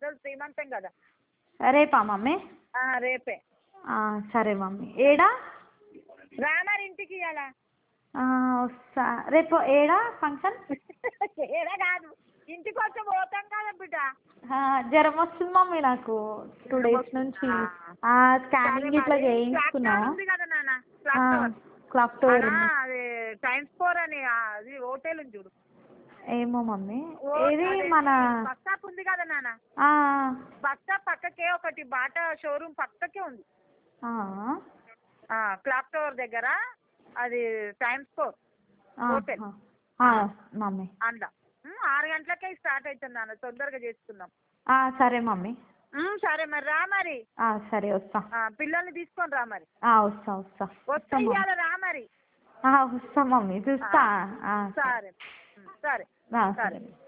పెద్దది శ్రీమంతం కదా రేపా మమ్మీ ఆ, రేపే ఆ, సరే మమ్మీ ఏడా రా మరి ఇంటికి ఇవాళ ఆ, వస్తా రేపు ఏడా ఫంక్షన్ ఏడా కాదు ఇంటికి వచ్చి పోతాం కదా బిడ్డ ఆ, జ్వరం వస్తుంది మమ్మీ నాకు టూ డేస్ నుంచి ఆ, స్కానింగ్ ఇట్లా చేయించుకున్నా Clock tower ఉంది కదా నాన్న క్లాక్ టవర్ క్లాక్ టవర్ ఆడ అది టైమ్స్ ఫోర్ అని ఆ, అది హోటల్ ఉంది చూడు ఏమో మమ్మీ ఓ, ఏది అదే, మన బస్ స్టాప్ ఉంది కదా నాన్న ఆ, బస్ స్టాప్ పక్కకే ఒకటి బాటా షోరూమ్ పక్కకే ఉంది ఆ, ఆ, క్లాక్ టవర్ దగ్గర అది టైమ్స్ ఫోర్ ఆ, హోటల్. ఆ, మమ్మీ అండ ఉమ్, ఆరు గంటలకే స్టార్ట్ అవుతుంది నాన్న తొందరగా చేసుకుందాం ఆ, సరే మమ్మీ ఉమ్, సరే మరి రా మరి ఆ, సరే వస్తా ఆ, పిల్లల్ని తీసుకొని రా మరి ఆ, వస్తా వస్తా వస్తే వస్తా మమ్మీ ఇవాళ రా మరి ఆ, వస్తా మమ్మీ చూస్తా ఆ, సరే ఉమ్, సరే ఆ, సరే సరే